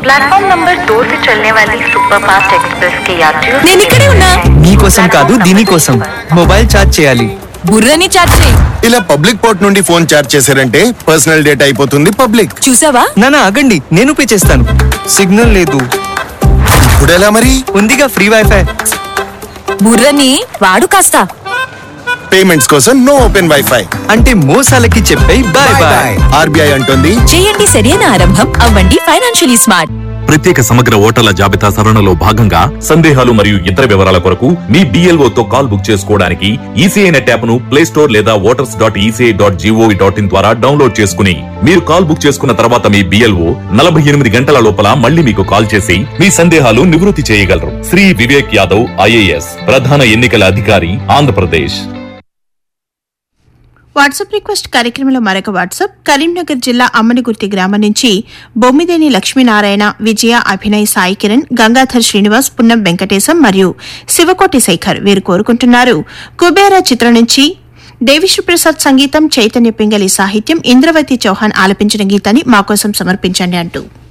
platform number दो से चलने वाली सुपर फास्ट एक्सप्रेस के यात्रियों నేను ఇక్కడే ఉన్నా నీకోసం కాదు దీనికోసం మొబైల్ ఛార్జ్ చేయాలి బుర్రని చాట్ చేయి ఇలా పబ్లిక్ పోర్ట్ నుండి ఫోన్ చార్జ్ చేశారంటే పర్సనల్ డేటా అయిపోతుంది పబ్లిక్ చూసావా నానా ఆగండి నేను పే చేస్తాను సిగ్నల్ లేదు ఇప్పుడు ఎలా మరి ఉందిగా ఫ్రీ వైఫై బుర్రని వాడు కాస్త పేమెంట్స్ కోసం నో ఓపెన్ వైఫై అంటే మోసాలకి చెప్పే బాయ్ బాయ్ ఆర్బీఐ అంటుంది చేయండి సరైన ఆరంభం అవ్వండి ఫైనాన్షియలీ స్మార్ట్ ప్రత్యేక సమగ్ర ఓటర్ల జాబితా సవరణలో భాగంగా సందేహాలు మరియు ఇతర వివరాల కొరకు మీ BLO తో కాల్ బుక్ చేసుకోవడానికి ఈసీఐ నెట్ యాప్ ను ప్లే స్టోర్ లేదా voters dot ECI dot gov dot in ద్వారా డౌన్లోడ్ చేసుకుని మీరు కాల్ బుక్ చేసుకున్న తర్వాత మీ బిఎల్ఓ నలభై ఎనిమిది గంటల లోపల మళ్ళీ మీకు కాల్ చేసి మీ సందేహాలు నివృత్తి చేయగలరు శ్రీ వివేక్ యాదవ్ ఐఏఎస్ ప్రధాన ఎన్నికల అధికారి ఆంధ్రప్రదేశ్ వాట్సాప్ రిక్వెస్ట్ కార్యక్రమంలో మరొక వాట్సాప్ కరీంనగర్ జిల్లా అమ్మనిగుర్తి గ్రామం నుంచి బొమ్మిదేని లక్ష్మీనారాయణ విజయ అభినయ్ సాయి కిరణ్ గంగాధర్ శ్రీనివాస్ పున్నం వెంకటేశం మరియు శివకోటి శేఖర్ వీరు కోరుకుంటున్నారు కుబేరా చిత్రం నుంచి దేవిశ్రీ ప్రసాద్ సంగీతం చైతన్య పింగళి సాహిత్యం ఇంద్రవతి చౌహాన్ ఆలపించిన గీతాన్ని మా కోసం సమర్పించండి అంటూ